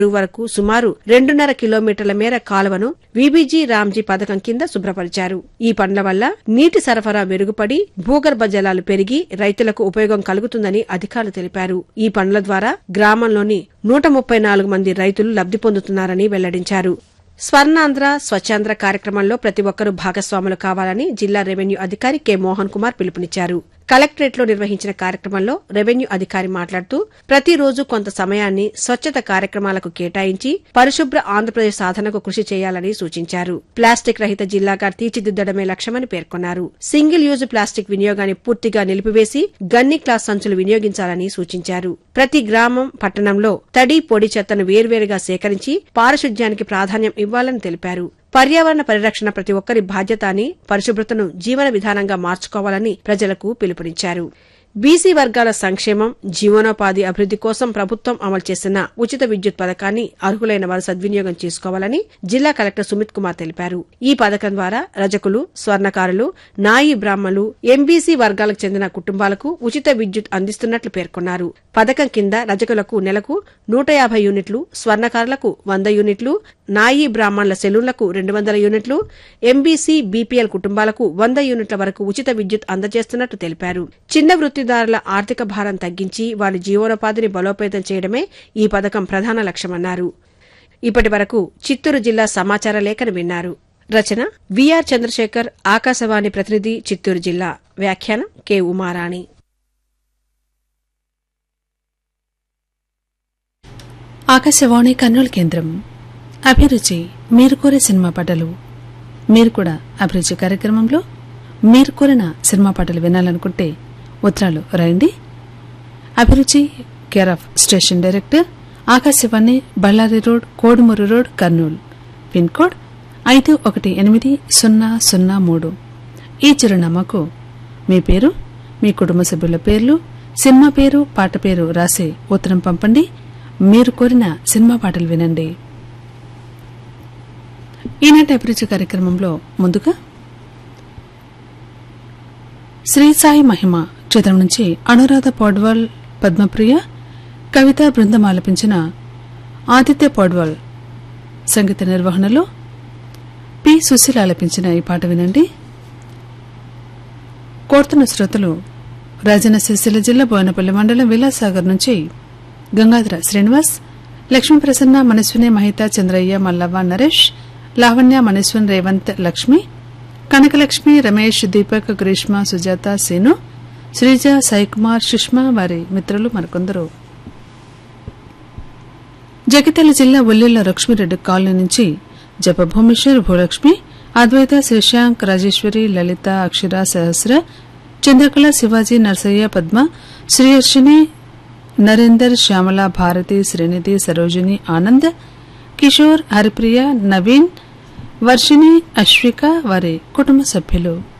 వరకు సుమారు రెండున్నర కిలోమీటర్ల మేర కాలువను వీబీజీ రామ్జీ పథకం కింద శుభ్రపరిచారు ఈ పనుల వల్ల నీటి సరఫరా మెరుగుపడి భూగర్భ జలాలు పెరిగి రైతులకు ఉపయోగం కలుగుతుందని అధికారులు తెలిపారు ఈ పనుల ద్వారా గ్రామంలోని నూట ముప్పై నాలుగు మంది రైతులు లబ్ది పొందుతున్నారని వెల్లడించారు స్వర్ణాంధ్ర స్వచ్ఛాంధ్ర కార్యక్రమంలో ప్రతి ఒక్కరూ భాగస్వాములు కావాలని జిల్లా రెవెన్యూ అధికారి కె మోహన్ కుమార్ పిలుపునిచ్చారు కలెక్టరేట్లో నిర్వహించిన కార్యక్రమంలో రెవెన్యూ అధికారి మాట్లాడుతూ ప్రతిరోజు కొంత సమయాన్ని స్వచ్ఛత కార్యక్రమాలకు కేటాయించి పరిశుభ్ర ఆంధ్రప్రదేశ్ సాధనకు కృషి చేయాలని సూచించారు ప్లాస్టిక్ రహిత జిల్లాగా తీర్చిదిద్దడమే లక్ష్యమని పేర్కొన్నారు సింగిల్ యూజ్ ప్లాస్టిక్ వినియోగాన్ని పూర్తిగా నిలిపివేసి గన్ని క్లాస్ సంచులు వినియోగించాలని సూచించారు ప్రతి గ్రామం పట్టణంలో తడి పొడి చెత్తను వేర్వేరుగా సేకరించి పారిశుధ్యానికి ప్రాధాన్యం ఇవ్వాలని తెలిపారు పర్యావరణ పరిరక్షణ ప్రతి ఒక్కరి బాధ్యత అని పరిశుభ్రతను జీవన విధానంగా మార్చుకోవాలని ప్రజలకు పిలుపునిచ్చారు బీసీ వర్గాల సంక్షేమం జీవనోపాధి అభివృద్ది కోసం ప్రభుత్వం అమలు చేసిన ఉచిత విద్యుత్ పథకాన్ని అర్హులైన వారు సద్వినియోగం చేసుకోవాలని జిల్లా కలెక్టర్ సుమిత్ కుమార్ తెలిపారు ఈ పథకం ద్వారా రజకులు స్వర్ణకారులు నాయి బ్రాహ్మణులు ఎంబీసీ వర్గాలకు చెందిన కుటుంబాలకు ఉచిత విద్యుత్ అందిస్తున్నట్లు పేర్కొన్నారు పథకం కింద రజకులకు నెలకు నూట యాభై యూనిట్లు స్వర్ణకారులకు వంద యూనిట్లు నాయి బ్రాహ్మణుల సెలూన్లకు రెండు వందల యూనిట్లు ఎంబీసీ బీపీఎల్ కుటుంబాలకు వంద యూనిట్ల వరకు ఉచిత విద్యుత్ అందజేస్తున్నట్టు తెలిపారు చిన్న వృత్తిదారుల ఆర్థిక భారం తగ్గించి వారి జీవనోపాధిని బలోపేతం చేయడమే ఈ పథకం ప్రధాన లక్ష్యమన్నారు ఇప్పటి వరకు చిత్తూరు జిల్లా సమాచార లేఖను విన్నారు రచన విఆర్ చంద్రశేఖర్ ఆకాశవాణి ప్రతినిధి చిత్తూరు జిల్లా వ్యాఖ్యానం కె ఉమారాణి ఆకాశవాణి కర్నూలు కేంద్రం అభిరుచి మీరు కోరే సినిమా పాటలు మీరు కూడా అభిరుచి కార్యక్రమంలో మీరు కోరిన సినిమా పాటలు వినాలనుకుంటే ఉత్తరాలు రాయండి అభిరుచి care of station director Akashvani Ballari road Kodumuru road Kurnool pin code ఐదు ఒకటి ఎనిమిది సున్నా సున్నా మూడు ఈ చిరునామాకు మీ పేరు మీ కుటుంబ సభ్యుల పేర్లు సినిమా పేరు పాట పేరు రాసి ఉత్తరం పంపండి మీరు కోరిన సినిమా పాటలు వినండి ఈనాటి అభిరుచి కార్యక్రమంలో ముందుగా శ్రీ సాయి మహిమ చిత్రం నుంచి అనురాధ పౌడ్వాల్ పద్మప్రియ కవిత బృందం ఆలపించిన ఆదిత్య పౌడ్వాల్ సంగీత నిర్వహణలో పి సుశీల ఆలపించిన ఈ పాట వినండి కోర్తున్న శ్రోతలు రాజన్న సిరిసిల్ల జిల్లా బోయనపల్లి మండలం విలాసాగర్ నుంచి గంగాధర శ్రీనివాస్ లక్ష్మీప్రసన్న మనస్విని మహిత చంద్రయ్య మల్లవ్వ నరేష్ లావణ్య మనస్వన్ రేవంత్ లక్ష్మి కనకలక్ష్మి రమేష్ దీపక్ గ్రీష్మ సుజాత సేను శ్రీజ సాయికుమార్ సుష్మా వారి మిత్రులు మరికొందరు జగిత్యాల జిల్లా ఒల్లెళ్ల లక్ష్మీరెడ్డి కాలనీ నుంచి జపభూమేశ్వర్ భూలక్ష్మి అద్వైత శ్రీశాంక్ రాజేశ్వరి లలిత అక్షర సహస్ర చంద్రకళ శివాజీ నర్సయ్య పద్మ శ్రీయర్షిని నరేందర్ శ్యామల భారతి శ్రీనిధి సరోజిని ఆనంద్ కిషోర్ హరిప్రియ నవీన్ వర్షిణి అశ్విక వారి కుటుంబ సభ్యులు